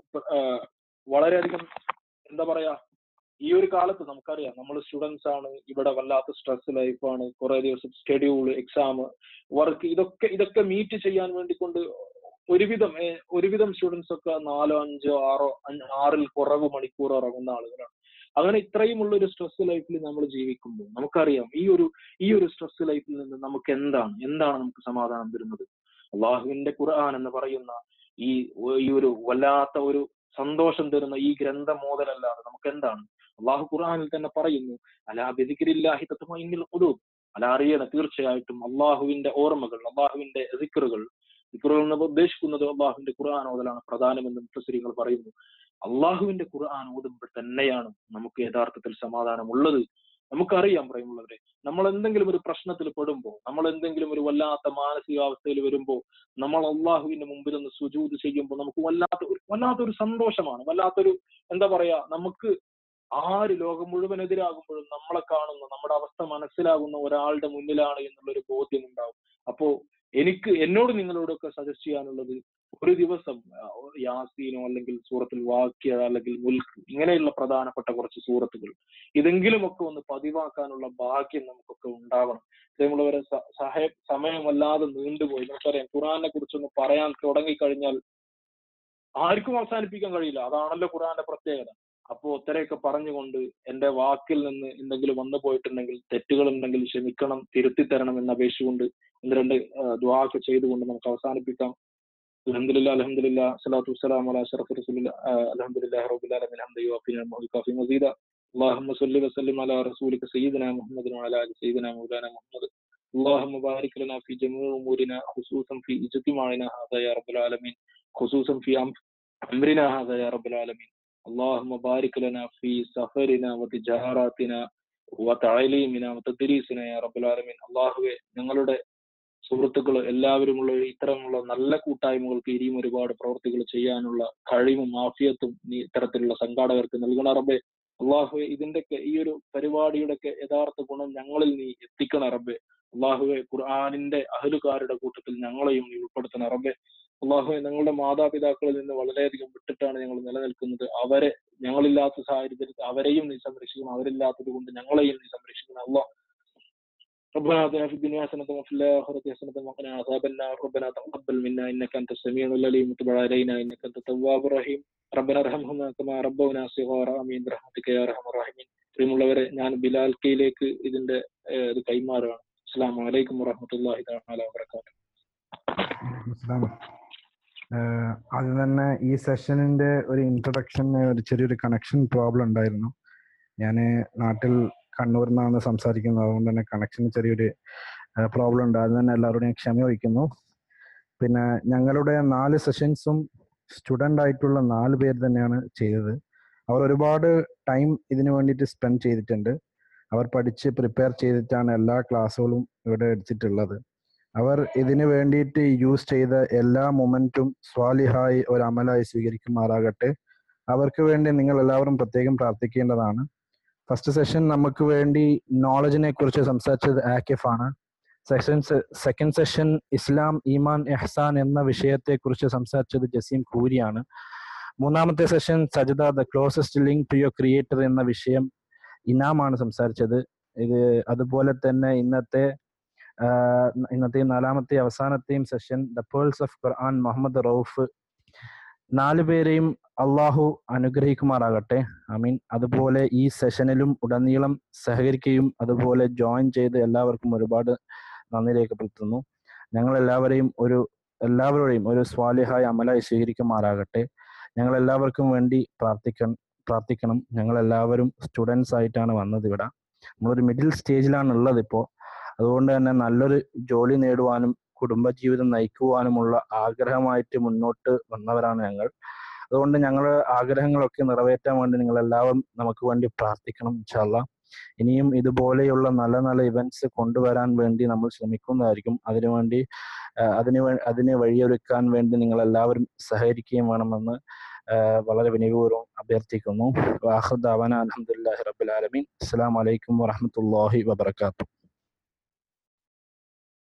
വളരെയധികം എന്താ പറയാ ഈ ഒരു കാലത്ത് നമുക്കറിയാം നമ്മൾ സ്റ്റുഡൻസ് ആണ് ഇവിടെ വല്ലാത്ത സ്ട്രെസ് ലൈഫാണ് കുറെ ദിവസം ഷെഡ്യൂൾ എക്സാം വർക്ക് ഇതൊക്കെ ഇതൊക്കെ മീറ്റ് ചെയ്യാൻ വേണ്ടിക്കൊണ്ട് ഒരുവിധം ഏ, ഒരുവിധം സ്റ്റുഡൻസ് ഒക്കെ നാലോ അഞ്ചോ ആറോ അഞ്ച് ആറിൽ കുറവ് മണിക്കൂർ ഇറങ്ങുന്ന ആളുകളാണ് അങ്ങനെ ഇത്രയുമുള്ള ഒരു സ്ട്രെസ് ലൈഫിൽ നമ്മൾ ജീവിക്കുമ്പോൾ നമുക്കറിയാം ഈ ഒരു ഈ ഒരു സ്ട്രെസ് ലൈഫിൽ നിന്ന് നമുക്ക് എന്താണ് എന്താണ് നമുക്ക് സമാധാനം തരുന്നത് അള്ളാഹുവിന്റെ ഖുർആൻ എന്ന് പറയുന്ന ഈ ഈ ഒരു വല്ലാത്ത ഒരു സന്തോഷം തരുന്ന ഈ ഗ്രന്ഥം മോതലല്ലാതെ നമുക്ക് എന്താണ് അള്ളാഹു ഖുർആനിൽ തന്നെ പറയുന്നു അലാ ബിദിക്രില്ലാഹി തത്മഇന്നുൽ ഖുലൂബ് അല അറിയണം തീർച്ചയായിട്ടും അള്ളാഹുവിന്റെ ഓർമ്മകൾ അള്ളാഹുവിന്റെ സിക്കറുകൾ സിക്കറുകൾ എന്ന് ഉദ്ദേശിക്കുന്നത് അള്ളാഹുവിന്റെ ഖുർആൻ ഓതലാണ് പ്രധാനമെന്ന് മുഫസ്സിരികൾ പറയുന്നു അള്ളാഹുവിന്റെ ഖുർആൻ ഓതുമ്പോൾ തന്നെയാണ് നമുക്ക് യഥാർത്ഥത്തിൽ സമാധാനം ഉള്ളത് നമുക്കറിയാം പറയുമുള്ളവരെ നമ്മൾ എന്തെങ്കിലും ഒരു പ്രശ്നത്തിൽ പെടുമ്പോൾ നമ്മൾ എന്തെങ്കിലും ഒരു വല്ലാത്ത മാനസികാവസ്ഥയിൽ വരുമ്പോൾ നമ്മൾ അള്ളാഹുവിന്റെ മുമ്പിൽ നിന്ന് സുജൂത് ചെയ്യുമ്പോൾ നമുക്ക് വല്ലാത്ത ഒരു വല്ലാത്തൊരു സന്തോഷമാണ് വല്ലാത്തൊരു എന്താ പറയാ നമുക്ക് ആര് ലോകം മുഴുവൻ എതിരാകുമ്പോഴും നമ്മളെ കാണുന്ന നമ്മുടെ അവസ്ഥ മനസ്സിലാകുന്ന ഒരാളുടെ മുന്നിലാണ് എന്നുള്ളൊരു ബോധ്യം ഉണ്ടാവും അപ്പോ എനിക്ക് എന്നോട് നിങ്ങളോടൊക്കെ സജസ്റ്റ് ചെയ്യാനുള്ളത് ഒരു ദിവസം ആ, യാസീനോ അല്ലെങ്കിൽ സൂറത്തിൽ വാക്യ അല്ലെങ്കിൽ മുൽക്ക് ഇങ്ങനെയുള്ള പ്രധാനപ്പെട്ട കുറച്ച് സൂറത്തുകൾ ഇതെങ്കിലുമൊക്കെ ഒന്ന് പതിവാക്കാനുള്ള ഭാഗ്യം നമുക്കൊക്കെ ഉണ്ടാവണം ഇതേമുള്ളവരെ സഹായ സമയമല്ലാതെ നീണ്ടുപോയി നമുക്കറിയാം ഖുറാനെ കുറിച്ചൊന്ന് പറയാൻ തുടങ്ങിക്കഴിഞ്ഞാൽ ആർക്കും അവസാനിപ്പിക്കാൻ കഴിയില്ല അതാണല്ലോ ഖുറാന്റെ പ്രത്യേകത അപ്പോ ഇത്രയൊക്കെ പറഞ്ഞുകൊണ്ട് എന്റെ വാക്കിൽ നിന്ന് എന്തെങ്കിലും വന്നു പോയിട്ടുണ്ടെങ്കിൽ തെറ്റുകൾ ഉണ്ടെങ്കിൽ ക്ഷമിക്കണം തിരുത്തി തരണം എന്ന് അപേക്ഷിച്ചുകൊണ്ട് ഒന്ന് രണ്ട് ദ്വാക്ക് ചെയ്തുകൊണ്ട് നമുക്ക് അവസാനിപ്പിക്കാം അലഹദില്ല അലഹദില്ല സ്വലാത്തു വസ്സലാം അല അഷറഫ് റസൂലില്ല അലഹദില്ലാ റബ്ബിൽ ആലമീൻ ഹംദ യുവാഫിന കാഫി മസീദ اللهم صل وسلم على رسولك سيدنا محمد وعلى ال سيدنا مولانا محمد اللهم بارك لنا في جميع امورنا خصوصا في اجتماعنا هذا يا رب العالمين خصوصا في امرنا هذا يا رب العالمين اللهم بارك لنا في سفرنا وتجاراتنا وتعليمنا وتدريسنا يا رب العالمين അള്ളാഹുവെ ഞങ്ങളുടെ സുഹൃത്തുക്കൾ എല്ലാവരുമുള്ള ഇത്തരമുള്ള നല്ല കൂട്ടായ്മകൾക്ക് ഇനിയും ഒരുപാട് പ്രവർത്തികൾ ചെയ്യാനുള്ള കഴിവും ആഫിയത്തും നീ ഇത്തരത്തിലുള്ള സംഘാടകർക്ക് നൽകണ റബ്ബെ അള്ളാഹുവെ ഇതിന്റെയൊക്കെ ഈ ഒരു പരിപാടിയുടെ ഒക്കെ യഥാർത്ഥ ഗുണം ഞങ്ങളിൽ നീ എത്തിക്കണ റബ്ബെ അള്ളാഹുവെ ഖുർആാനിന്റെ അഹലുകാരുടെ കൂട്ടത്തിൽ ഞങ്ങളെയും നീ ഉൾപ്പെടുത്തണ റബ്ബെ അള്ളാഹുവെ ഞങ്ങളുടെ മാതാപിതാക്കളിൽ നിന്ന് വളരെയധികം വിട്ടിട്ടാണ് ഞങ്ങൾ നിലനിൽക്കുന്നത് അവരെ ഞങ്ങളില്ലാത്ത സാഹചര്യത്തിൽ അവരെയും നീ സംരക്ഷിക്കണം അവരില്ലാത്തത് കൊണ്ട് ഞങ്ങളെയും നീ സംരക്ഷിക്കണം അള്ളാഹ് ربنا آتنا في الدنيا حسنة وفي الآخرة حسنة وقنا عذاب النار ربنا تقبل منا إنك أنت السميع العليم وتب علينا إنك أنت التواب الرحيم ربنا ارحمهما كما ربونا صغارا آمين برحمتك يا أرحم الراحمين പ്രിയമുള്ളവരെ ഞാൻ ബിലാൽ കെയിലേക്ക് ഇതിന്റെ ഇത് കൈമാറുകയാണ് അസ്സാം വലൈക്കും വറഹമത്തല്ലാഹി തആല വബറകാതുഹു ആദ്യം തന്നെ ഈ സെഷനിന്റെ ഒരു ഇൻട്രൊഡക്ഷന് ഒരു ചെറിയൊരു കണക്ഷൻ പ്രോബ്ലം ഉണ്ടായിരുന്നു ഞാൻ നാട്ടിൽ കണ്ണൂരിൽ നിന്നാണ് സംസാരിക്കുന്നത് അതുകൊണ്ട് തന്നെ കണക്ഷന് ചെറിയൊരു പ്രോബ്ലം ഉണ്ട് അത് തന്നെ എല്ലാവരോടും ക്ഷമ ചോദിക്കുന്നു പിന്നെ ഞങ്ങളുടെ നാല് സെഷൻസും സ്റ്റുഡൻ്റ് ആയിട്ടുള്ള നാല് പേര് തന്നെയാണ് ചെയ്തത് അവർ ഒരുപാട് ടൈം ഇതിനു വേണ്ടിയിട്ട് സ്പെൻഡ് ചെയ്തിട്ടുണ്ട് അവർ പഠിച്ച് പ്രിപ്പയർ ചെയ്തിട്ടാണ് എല്ലാ ക്ലാസ്സുകളും ഇവിടെ എടുത്തിട്ടുള്ളത് അവർ ഇതിനു വേണ്ടിയിട്ട് യൂസ് ചെയ്ത എല്ലാ മൊമെന്റും സ്വാലിഹായി ഒരു അമലായി സ്വീകരിക്കുമാറാകട്ടെ അവർക്ക് വേണ്ടി നിങ്ങൾ എല്ലാവരും പ്രത്യേകം പ്രാർത്ഥിക്കേണ്ടതാണ് ഫസ്റ്റ് സെഷൻ നമുക്ക് വേണ്ടി നോളജിനെ കുറിച്ച് സംസാരിച്ചത് ആക്കിഫ് ആണ് സെഷൻ സെക്കൻഡ് സെഷൻ ഇസ്ലാം ഈമാൻ എഹ്സാൻ എന്ന വിഷയത്തെ കുറിച്ച് സംസാരിച്ചത് ജസീം ഖൂരിയാണ് മൂന്നാമത്തെ സെഷൻ സജദ the closest link to your creator എന്ന വിഷയം ഇനാമാണ് സംസാരിച്ചത് ഇത് അതുപോലെ തന്നെ ഇന്നത്തെ ഇന്നത്തെ നാലാമത്തെ അവസാനത്തെയും session the pearls of Quran Muhammad Rauf നാലു പേരെയും അള്ളാഹു അനുഗ്രഹിക്കുമാറാകട്ടെ ഐ മീൻ അതുപോലെ ഈ സെഷനിലും ഉടനീളം സഹകരിക്കുകയും അതുപോലെ ജോയിൻ ചെയ്ത് എല്ലാവർക്കും ഒരുപാട് നന്ദി രേഖപ്പെടുത്തുന്നു ഞങ്ങൾ എല്ലാവരെയും ഒരു എല്ലാവരുടെയും ഒരു സ്വാലിഹായ അമലായി സ്വീകരിക്കുമാറാകട്ടെ ഞങ്ങൾ എല്ലാവർക്കും വേണ്ടി പ്രാർത്ഥിക്കണം പ്രാർത്ഥിക്കണം ഞങ്ങൾ എല്ലാവരും സ്റ്റുഡൻസ് ആയിട്ടാണ് വന്നത് ഇവിടെ നമ്മളൊരു മിഡിൽ സ്റ്റേജിലാണ് ഉള്ളത് ഇപ്പോൾ അതുകൊണ്ട് തന്നെ നല്ലൊരു ജോലി നേടുവാനും കുടുംബജീവിതം നയിക്കുവാനുമുള്ള ആഗ്രഹമായിട്ട് മുന്നോട്ട് വന്നവരാണ് ഞങ്ങൾ അതുകൊണ്ട് ഞങ്ങളുടെ ആഗ്രഹങ്ങളൊക്കെ നിറവേറ്റാൻ വേണ്ടി നിങ്ങൾ എല്ലാവരും നമുക്ക് വേണ്ടി പ്രാർത്ഥിക്കണം ഇൻഷാല്ല ഇനിയും ഇതുപോലെയുള്ള നല്ല നല്ല ഇവന്റ്സ് കൊണ്ടുവരാൻ വേണ്ടി നമ്മൾ ശ്രമിക്കുന്നതായിരിക്കും അതിനുവേണ്ടി അതിന് അതിന് വഴിയൊരുക്കാൻ വേണ്ടി നിങ്ങൾ എല്ലാവരും സഹകരിക്കുകയും വേണമെന്ന് വളരെ വിനയപൂർവ്വം അഭ്യർത്ഥിക്കുന്നു വാഹുദാവന അലഹമുല്ലാഹി റബുലാലമീൻ അസ്സാം വലൈക്കും വാഹമത്തല്ലാഹി വബർക്കാത്തു